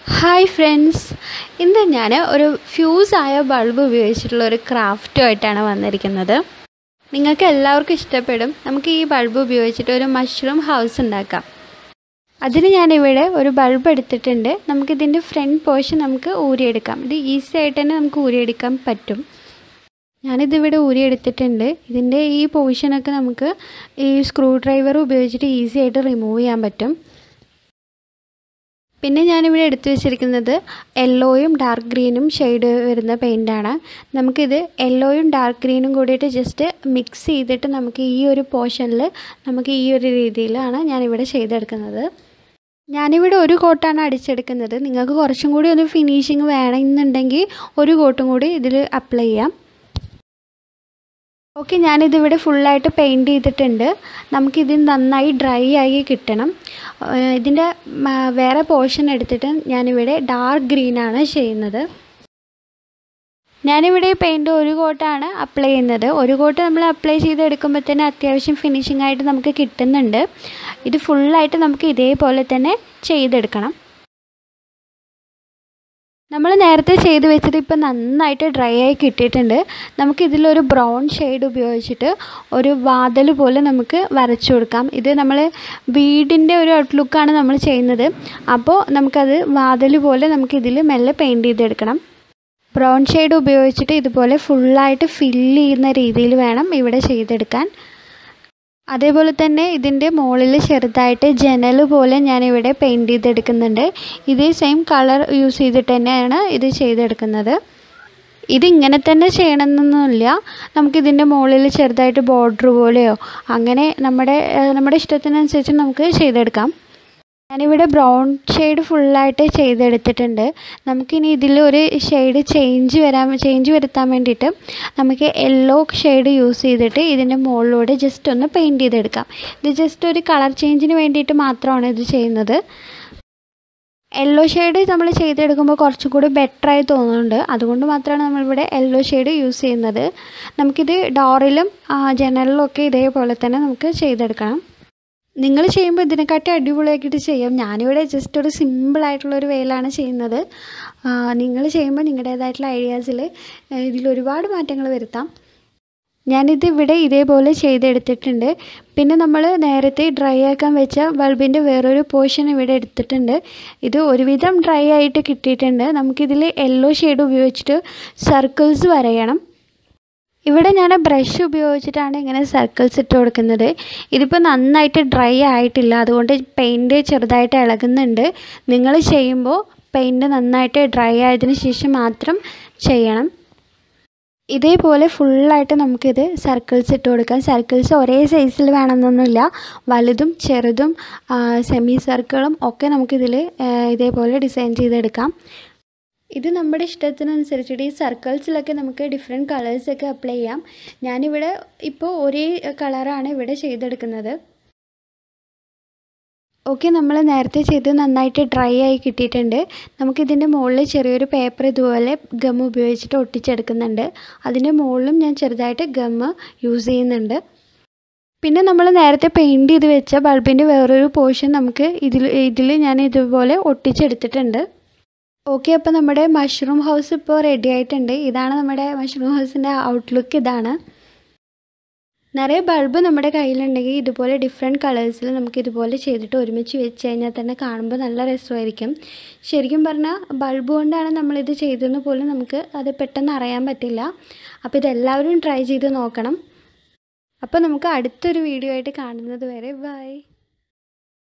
hi friends ഇന്ന് ഞാൻ ഒരു ഫ്യൂസായ ബൾബ് ഉപയോഗിച്ചിട്ടുള്ള ഒരു ക്രാഫ്റ്റുമായിട്ടാണ് വന്നിരിക്കുന്നത് നിങ്ങൾക്ക് എല്ലാവർക്കും ഇഷ്ടപ്പെടും നമുക്ക് ഈ ബൾബ് ഉപയോഗിച്ചിട്ട് ഒരു മഷ്റൂം ഹൗസ് ഉണ്ടാക്കാം അതിന് ഞാനിവിടെ ഒരു ബൾബ് എടുത്തിട്ടുണ്ട് നമുക്കിതിൻ്റെ ഫ്രണ്ട് പോർഷൻ നമുക്ക് ഊരിയെടുക്കാം ഇത് ഈസി ആയിട്ട് തന്നെ നമുക്ക് ഊരിയെടുക്കാൻ പറ്റും ഞാനിതിവിടെ ഊരിയെടുത്തിട്ടുണ്ട് ഇതിൻ്റെ ഈ പോർഷനൊക്കെ നമുക്ക് ഈ സ്ക്രൂ ഡ്രൈവർ ഉപയോഗിച്ചിട്ട് ഈസി ആയിട്ട് റിമൂവ് ചെയ്യാൻ പറ്റും പിന്നെ ഞാനിവിടെ എടുത്തു വെച്ചിരിക്കുന്നത് യെല്ലോയും ഡാർക്ക് ഗ്രീനും ഷെയ്ഡ് വരുന്ന പെയിൻ്റാണ് നമുക്കിത് യെല്ലോയും ഡാർക്ക് ഗ്രീനും കൂടിയിട്ട് ജസ്റ്റ് മിക്സ് ചെയ്തിട്ട് നമുക്ക് ഈ ഒരു പോർഷനിൽ നമുക്ക് ഈ ഒരു രീതിയിലാണ് ഞാനിവിടെ ചെയ്തെടുക്കുന്നത് ഞാനിവിടെ ഒരു കോട്ടാണ് അടിച്ചെടുക്കുന്നത് നിങ്ങൾക്ക് കുറച്ചും കൂടി ഒന്ന് ഫിനിഷിങ് വേണമെന്നുണ്ടെങ്കിൽ ഒരു കോട്ടും കൂടി ഇതിൽ അപ്ലൈ ചെയ്യാം ഓക്കെ ഞാനിതിവിടെ ഫുള്ളായിട്ട് പെയിൻറ്റ് ചെയ്തിട്ടുണ്ട് നമുക്കിത് നന്നായി ഡ്രൈ ആയി കിട്ടണം ഇതിൻ്റെ വേറെ പോർഷൻ എടുത്തിട്ട് ഞാനിവിടെ ഡാർക്ക് ഗ്രീനാണ് ചെയ്യുന്നത് ഞാനിവിടെ പെയിൻറ്റ് ഒരു കോട്ടാണ് അപ്ലൈ ചെയ്യുന്നത് ഒരു കോട്ട് നമ്മൾ അപ്ലൈ ചെയ്തെടുക്കുമ്പോഴത്തേന് അത്യാവശ്യം ഫിനിഷിംഗ് ആയിട്ട് നമുക്ക് കിട്ടുന്നുണ്ട് ഇത് ഫുള്ളായിട്ട് നമുക്ക് ഇതേപോലെ തന്നെ ചെയ്തെടുക്കണം നമ്മൾ നേരത്തെ ചെയ്ത് വെച്ചത് ഇപ്പോൾ നന്നായിട്ട് ഡ്രൈ ആയി കിട്ടിയിട്ടുണ്ട് നമുക്കിതിലൊരു ബ്രൗൺ ഷെയ്ഡ് ഉപയോഗിച്ചിട്ട് ഒരു വാതിൽ പോലെ നമുക്ക് വരച്ചു കൊടുക്കാം ഇത് നമ്മൾ വീടിൻ്റെ ഒരു ഔട്ട്ലുക്കാണ് നമ്മൾ ചെയ്യുന്നത് അപ്പോൾ നമുക്കത് വാതിൽ പോലെ നമുക്കിതിൽ മെല്ലെ പെയിൻറ്റ് ചെയ്തെടുക്കണം ബ്രൗൺ ഷെയ്ഡ് ഉപയോഗിച്ചിട്ട് ഇതുപോലെ ഫുള്ളായിട്ട് ഫില്ല് ചെയ്യുന്ന രീതിയിൽ വേണം ഇവിടെ ചെയ്തെടുക്കാൻ അതേപോലെ തന്നെ ഇതിൻ്റെ മുകളിൽ ചെറുതായിട്ട് ജനൽ പോലെ ഞാനിവിടെ പെയിൻറ്റ് ചെയ്തെടുക്കുന്നുണ്ട് ഇതേ സെയിം കളർ യൂസ് ചെയ്തിട്ട് തന്നെയാണ് ഇത് ചെയ്തെടുക്കുന്നത് ഇതിങ്ങനെ തന്നെ ചെയ്യണമെന്നൊന്നുമില്ല നമുക്കിതിൻ്റെ മുകളിൽ ചെറുതായിട്ട് ബോർഡർ പോലെയോ അങ്ങനെ നമ്മുടെ നമ്മുടെ ഇഷ്ടത്തിനനുസരിച്ച് നമുക്ക് ചെയ്തെടുക്കാം ഞാനിവിടെ ബ്രൗൺ ഷെയ്ഡ് ഫുള്ളായിട്ട് ചെയ്തെടുത്തിട്ടുണ്ട് നമുക്കിനി ഇതിൽ ഒരു ഷെയ്ഡ് ചേഞ്ച് വരാൻ ചേഞ്ച് വരുത്താൻ വേണ്ടിയിട്ട് നമുക്ക് യെല്ലോ ഷെയ്ഡ് യൂസ് ചെയ്തിട്ട് ഇതിൻ്റെ മുകളിലൂടെ ജസ്റ്റ് ഒന്ന് പെയിൻറ്റ് ചെയ്തെടുക്കാം ഇത് ജസ്റ്റ് ഒരു കളർ ചേഞ്ചിന് വേണ്ടിയിട്ട് മാത്രമാണ് ഇത് ചെയ്യുന്നത് യെല്ലോ ഷെയ്ഡ് നമ്മൾ ചെയ്തെടുക്കുമ്പോൾ കുറച്ചും കൂടി ബെറ്ററായി തോന്നുന്നുണ്ട് അതുകൊണ്ട് മാത്രമാണ് നമ്മളിവിടെ യെല്ലോ ഷെയ്ഡ് യൂസ് ചെയ്യുന്നത് നമുക്കിത് ഡോറിലും ജനലിലും ഒക്കെ ഇതേപോലെ തന്നെ നമുക്ക് ചെയ്തെടുക്കണം നിങ്ങൾ ചെയ്യുമ്പോൾ ഇതിനെക്കാട്ടി അടിപൊളിയാക്കിയിട്ട് ചെയ്യാം ഞാനിവിടെ ജസ്റ്റ് ഒരു സിമ്പിളായിട്ടുള്ളൊരു വേയിലാണ് ചെയ്യുന്നത് നിങ്ങൾ ചെയ്യുമ്പോൾ നിങ്ങളുടേതായിട്ടുള്ള ഐഡിയാസിൽ ഇതിൽ ഒരുപാട് മാറ്റങ്ങൾ വരുത്താം ഞാനിത് ഇവിടെ ഇതേപോലെ ചെയ്തെടുത്തിട്ടുണ്ട് പിന്നെ നമ്മൾ നേരത്തെ ഡ്രൈ ആക്കാൻ വെച്ച ബൾബിൻ്റെ വേറൊരു പോർഷൻ ഇവിടെ എടുത്തിട്ടുണ്ട് ഇത് ഒരുവിധം ഡ്രൈ ആയിട്ട് കിട്ടിയിട്ടുണ്ട് നമുക്കിതിൽ യെല്ലോ ഷെയ്ഡ് ഉപയോഗിച്ചിട്ട് സർക്കിൾസ് വരയണം ഇവിടെ ഞാൻ ബ്രഷ് ഉപയോഗിച്ചിട്ടാണ് ഇങ്ങനെ സർക്കിൾസ് ഇട്ട് കൊടുക്കുന്നത് ഇതിപ്പോൾ നന്നായിട്ട് ഡ്രൈ ആയിട്ടില്ല അതുകൊണ്ട് പെയിൻറ്റ് ചെറുതായിട്ട് ഇളകുന്നുണ്ട് നിങ്ങൾ ചെയ്യുമ്പോൾ പെയിൻറ്റ് നന്നായിട്ട് ഡ്രൈ ആയതിനു ശേഷം മാത്രം ചെയ്യണം ഇതേപോലെ ഫുള്ളായിട്ട് നമുക്കിത് സർക്കിൾസ് ഇട്ട് കൊടുക്കാം സർക്കിൾസ് ഒരേ സൈസിൽ വേണമെന്നൊന്നുമില്ല വലുതും ചെറുതും സെമി സർക്കിളും ഒക്കെ നമുക്കിതിൽ ഇതേപോലെ ഡിസൈൻ ചെയ്തെടുക്കാം ഇത് നമ്മുടെ ഇഷ്ടത്തിനനുസരിച്ചിട്ട് ഈ സർക്കിൾസിലൊക്കെ നമുക്ക് ഡിഫറെൻറ്റ് കളേഴ്സൊക്കെ അപ്ലൈ ചെയ്യാം ഞാനിവിടെ ഇപ്പോൾ ഒരേ കളറാണ് ഇവിടെ ചെയ്തെടുക്കുന്നത് ഓക്കെ നമ്മൾ നേരത്തെ ചെയ്ത് നന്നായിട്ട് ഡ്രൈ ആയി കിട്ടിയിട്ടുണ്ട് നമുക്കിതിൻ്റെ മുകളിൽ ചെറിയൊരു പേപ്പർ ഇതുപോലെ ഗം ഉപയോഗിച്ചിട്ട് ഒട്ടിച്ചെടുക്കുന്നുണ്ട് അതിൻ്റെ മുകളിലും ഞാൻ ചെറുതായിട്ട് ഗം യൂസ് ചെയ്യുന്നുണ്ട് പിന്നെ നമ്മൾ നേരത്തെ പെയിൻറ്റ് ചെയ്ത് വെച്ച ബൾബിൻ്റെ വേറൊരു പോർഷൻ നമുക്ക് ഇതിൽ ഇതിൽ ഞാൻ ഇതുപോലെ ഒട്ടിച്ചെടുത്തിട്ടുണ്ട് ഓക്കെ അപ്പോൾ നമ്മുടെ മഷ്റൂം ഹൗസ് ഇപ്പോൾ റെഡി ആയിട്ടുണ്ട് ഇതാണ് നമ്മുടെ മഷ്റൂം ഹൗസിൻ്റെ ഔട്ട്ലുക്ക് ഇതാണ് നിറയെ ബൾബ് നമ്മുടെ കയ്യിലുണ്ടെങ്കിൽ ഇതുപോലെ ഡിഫറെൻറ്റ് കളേഴ്സിൽ നമുക്ക് ഇതുപോലെ ചെയ്തിട്ട് ഒരുമിച്ച് വെച്ച് കഴിഞ്ഞാൽ തന്നെ കാണുമ്പോൾ നല്ല രസമായിരിക്കും ശരിക്കും പറഞ്ഞാൽ ബൾബ് കൊണ്ടാണ് നമ്മളിത് ചെയ്തതെന്ന് പോലും നമുക്ക് അത് പെട്ടെന്ന് അറിയാൻ പറ്റില്ല അപ്പോൾ ഇതെല്ലാവരും ട്രൈ ചെയ്ത് നോക്കണം അപ്പോൾ നമുക്ക് അടുത്തൊരു വീഡിയോ ആയിട്ട് കാണുന്നത് വരെ ബൈ